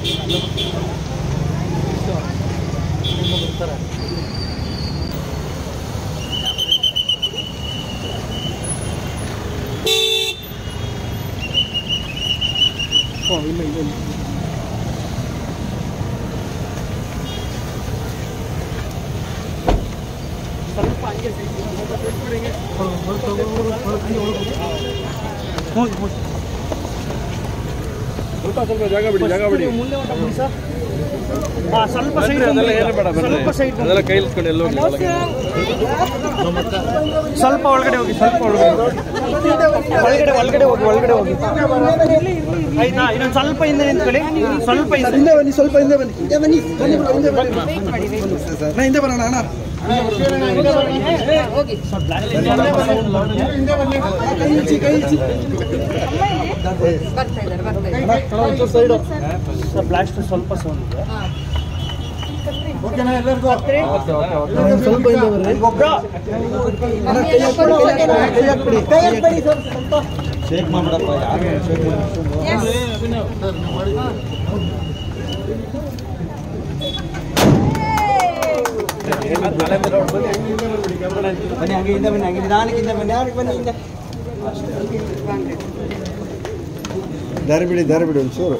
ಇಲ್ಲ ಇಲ್ಲ ಇಲ್ಲ ಸ್ವಲ್ಪ ಹಂಗೆ ಹೋಗಿ ಹೋಗಿ ಸ್ವಲ್ಪ ಸ್ವಲ್ಪ ಜಾಗ ಬಿಡಿ ಜಾಗ ಬಿಡಿ ನೀವು ಮುಂದೆ ಹೊರ್ಟು ಬಿಡಿ ಸರ್ ಹಾ, ಸ್ವಲ್ಪ ಸೈಡ್ ಅದೆಲ್ಲ ಏನು ಬೇಡ ಬನ್ನಿ ಸ್ವಲ್ಪ ಸೈಡ್ ಅದೆಲ್ಲ ಕೈ ಇಲ್ಸ್ಕೊಂಡು ಎಲ್ಲ ಹೋಗಿ ಒಳಗೆ ಸ್ವಲ್ಪ ಒಳಗಡೆ ಹೋಗಿ ಸ್ವಲ್ಪ ಒಳಗಡೆ ಒಳಗಡೆ ಒಳಗಡೆ ಹೋಗಿ ಒಳಗಡೆ ಹೋಗಿ ಆಯ್ತಾ ಇನ್ನೊಂದು ಸ್ವಲ್ಪ ಹಿಂದೆ ನಿಂತ್ಕೊಳ್ಳಿ ಸ್ವಲ್ಪ ಹಿಂದೆ ಹಿಂದೆ ಬನ್ನಿ ಸ್ವಲ್ಪ ಹಿಂದೆ ಬನ್ನಿ ಹಿಂದೆ ಬನ್ನಿ ಬನ್ನಿ bro, ಹಿಂದೆ ಬನ್ನಿ ನಾ ಹಿಂದೆ ಬರೋಣ ಅಣ್ಣ ಕೈ ಇಚ್ಚಿ ಕೈ ಇಚ್ಚಿ ಬರ್ತಾ ಇದ್ದಾರೆ ಬರ್ತಾ ಇದ್ದಾರೆ ಸೈಡ್ ಬ್ಲಾಸ್ಟ್ ಸ್ವಲ್ಪ ಸೌಂಡ್ ಇದೆ ಸ್ವಲ್ಪ ಹಿಂದೆ ಬರ್ರಿ ಅಣ್ಣ ಕೈ ಹಾಕ್ಬಿಡಿ ಕೈ ಹಾಕ್ಬಿಡಿ ಕೈ ಹಾಕ್ಬಿಡಿ ಸರ್ ಸ್ವಲ್ಪ ಶೇಕ್ ಮಾಡ್ಬಿಡಪ್ಪ ಯಾಕೆ ಶೇಕ್ ಬನ್ನಿ ಹಂಗೆ ಹಿಂದೆ ಬನ್ನಿ ಹಂಗೆ ನಿಧಾನಕ್ಕೆ ಹಿಂದೆ ಬನ್ನಿ ಯಾರಿಗೆ ಬನ್ನಿ ಹಿಂದೆ ದಾರಿ ಬಿಡಿ ದಾರಿ ಬಿಡಿ ಒಂಚೂರು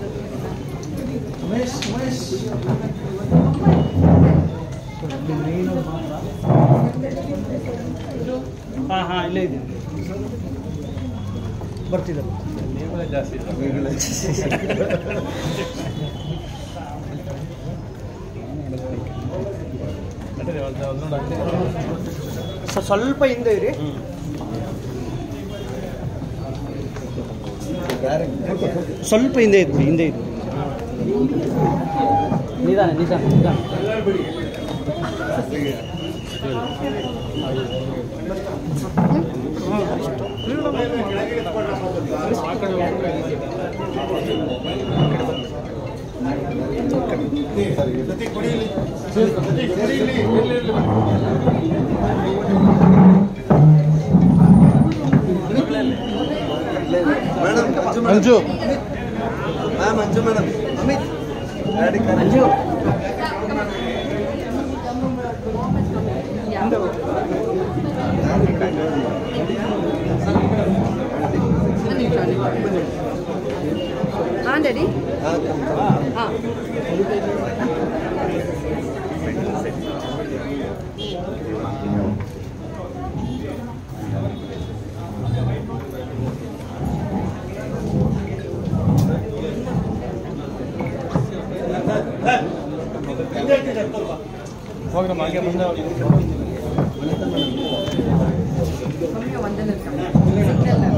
ಹಾಂ ಹಾಂ ಇಲ್ಲೇ ಇದೆ ಬರ್ತಿದ್ದಾರೆ ಸ- ಸ್ವಲ್ಪ ಹಿಂದೆ ಇರಿ ಸ್ವಲ್ಪ ಹಿಂದೆ ಇದ್ಬಿಡಿ ಹಿಂದೆ ಇದ್ದು ನಿಧಾನ ನಿಧಾನ ನಿಧಾನ ಮಂಜು ಮ್ಯಾಮ್ ಮಂಜು ಮೇಡಮ್ ಅಮಿತ್ ಮಂಜು ಹಾಂ ಡ್ಯಾಡಿ ಹಾಂ ಹೋಗಿ ನಮ್ಮ ಹಾಗೆ ಮುಂದೆ ಹೋಗಿ ಒಂದೇ ನಿಮಿಷ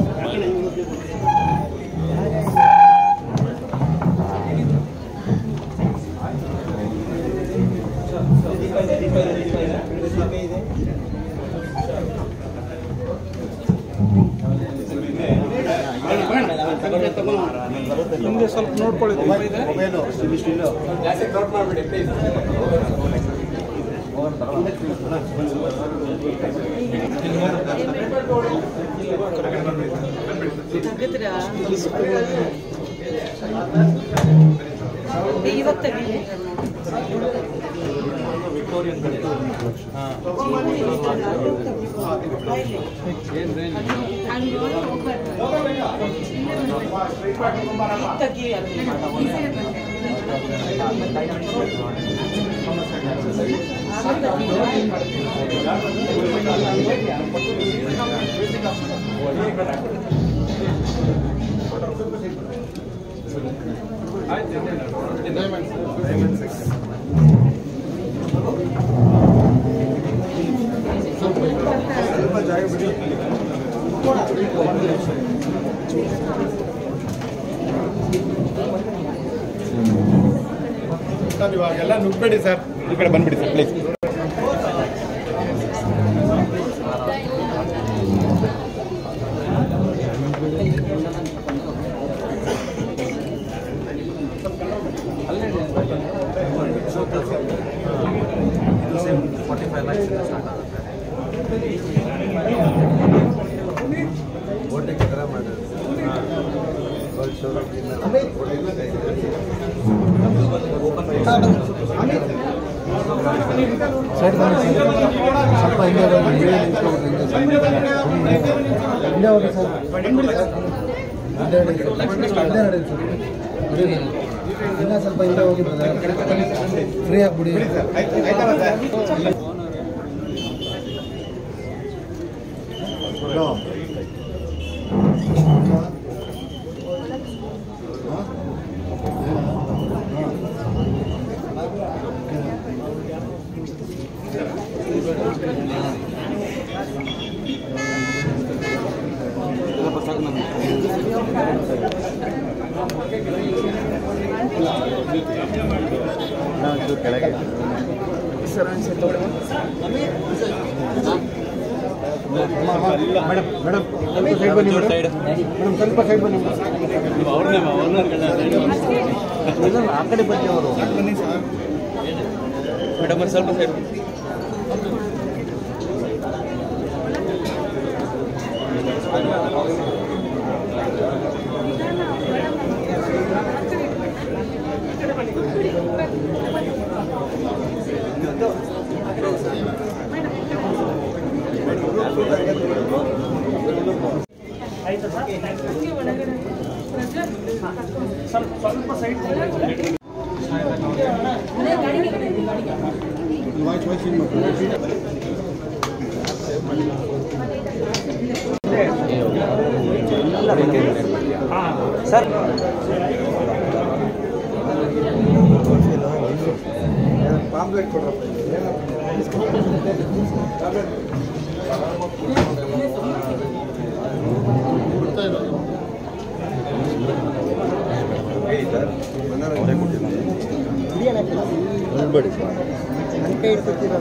ಹಿಂದೆ ಸ್ವಲ್ಪ ನೋಡ್ಕೊಳ್ಳಿ ಸರ್ ಇವಾಗೆಲ್ಲ ನುಗ್ಬೇಡಿ ಸರ್ ಈ ಕಡೆ ಬಂದ್ಬಿಡಿ ಸರ್ ಪ್ಲೀಸ್ ಅಮಿತ್ ಸೈಡ್ ಬನ್ನಿ ಸರ್ ಸ್ವಲ್ಪ ಹಿಂದೆ ಬನ್ನಿ ಹಿಂದೆ ನಿಂತ್ಕೊಬಿಡ್ರಿ, ಹಿಂದೆ ಸರ್. ಹಿಂದೆ ಹೋಗಿ ಸರ್ ಹಿಂದೆ ನಡೀರಿ ಸರ್ ಹಿಂದೆ ನಡೀರಿ ಸರ್ ಬಿಡಿ ನೀವು. ಇನ್ನೂ ಸ್ವಲ್ಪ ಹಿಂದೆ ಹೋಗಿ ಫ್ರೀ ಆಗಿಬಿಡಿ ಮೇಡಮ್ ಮೇಡಮ್ ಸ್ವಲ್ಪ ಸೈಡ್ ಬನ್ನಿ ಮೇಡಮ್ ಮೇಡಮ್ ಸ್ವಲ್ಪ ಸೈಡ್ ಬನ್ನಿ ಇಲ್ಲ, ಆ ಕಡೆ ಬನ್ನಿ ಅವರು ಮೇಡಮ್ ಸ್ವಲ್ಪ ಸೈಡ್ ಸ್ವಲ್ಪ ಸ್ವಲ್ಪ ಸೈಡ್ ಸರ್ ಪಾಂಪ್ಲೆಟ್ ಕೊಡ್ರಪ್ಪ ನನ್ನ ಕೈ ಇಡ್ಕೊತೀರಲ್ಲ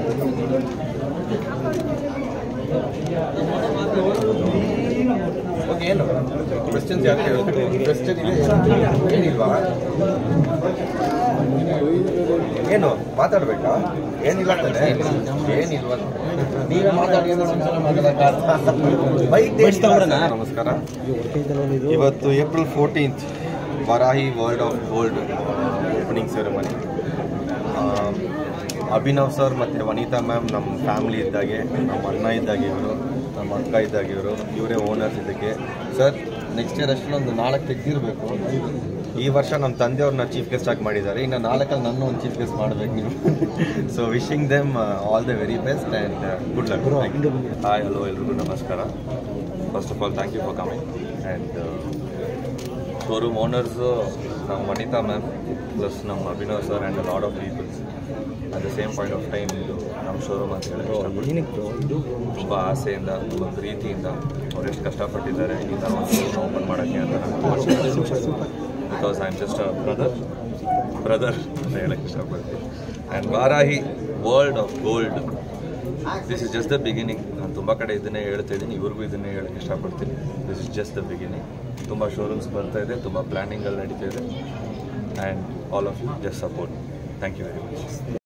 ಏನು ಕ್ವೆಶ್ಚನ್ಸ್ ಯಾಕೆ ಕೇಳ್ಬೇಕು ಕ್ವೆಶ್ಚನ್ ಏನಿಲ್ವಾ ಏನು ಮಾತಾಡ್ಬೇಕಾ ಏನಿಲ್ಲ ತಾನೆ ಏನಿಲ್ವಾ ನೀವೇ ಮಾತಾಡಿ ನಮಸ್ಕಾರ ಇವತ್ತು April fourteenth Varahi world of gold opening ceremony Abhinav sir ಮತ್ತು ವನಿತಾ ಮ್ಯಾಮ್ ನಮ್ಮ ಫ್ಯಾಮಿಲಿ ಇದ್ದಾಗೆ ನಮ್ಮ ಅಣ್ಣ ಇದ್ದಾಗೆ ಇವರು ನಮ್ಮ ಅಕ್ಕ ಇದ್ದಾಗೆ ಇವರು ಇವರೇ ಓನರ್ಸ್ ಇದಕ್ಕೆ ಸರ್ ನೆಕ್ಸ್ಟ್ ಇಯರ್ ಅಷ್ಟೊಂದು ನಾಲ್ಕು ತೆಗ್ದಿರಬೇಕು ಈ ವರ್ಷ ನಮ್ಮ ತಂದೆಯವ್ರನ್ನ ಚೀಫ್ ಗೆಸ್ಟ್ ಆಗಿ ಮಾಡಿದ್ದಾರೆ ಇನ್ನು ನಾಲ್ಕಲ್ಲಿ ನನ್ನ ಒಂದು ಚೀಫ್ ಗೆಸ್ಟ್ ಮಾಡಬೇಕು ನೀವು so wishing them all the very best and good luck hi hello ಎಲ್ರಿಗೂ ನಮಸ್ಕಾರ first of all thank you for coming and showroom owners ನಮ್ಮ ವನಿತಾ ಮ್ಯಾಮ್ ಪ್ಲಸ್ ನಮ್ಮ Abhinav sir and lot of peoples at the same point of time ಇದು ನಮ್ಮ showroom ಅಂತ ಹೇಳಿ ಇಷ್ಟಪಡ್ತೀನಿ ತುಂಬ ಆಸೆಯಿಂದ ತುಂಬ ಪ್ರೀತಿಯಿಂದ ಅವ್ರು ಎಷ್ಟು ಕಷ್ಟಪಟ್ಟಿದ್ದಾರೆ ಈ ಥರ ಒಂದು ಶೋರೂಮ್ ಓಪನ್ ಮಾಡೋಕ್ಕೆ ಅಂತ because I am just a brother brother ಅಂತ ಹೇಳಕ್ಕೆ ಇಷ್ಟಪಡ್ತೀನಿ and Varahi world of gold this is just the beginning ನಾನು ತುಂಬ ಕಡೆ ಇದನ್ನೇ ಹೇಳ್ತಾ ಇದ್ದೀನಿ ಇವ್ರಿಗೂ ಇದನ್ನೇ ಹೇಳಕ್ಕೆ ಇಷ್ಟಪಡ್ತೀನಿ this is just the beginning ತುಂಬ ಶೋರೂಮ್ಸ್ ಬರ್ತಾ ಇದೆ ತುಂಬ ಪ್ಲ್ಯಾನಿಂಗಲ್ಲಿ ನಡೀತಾ ಇದೆ and all of you just support thank you very much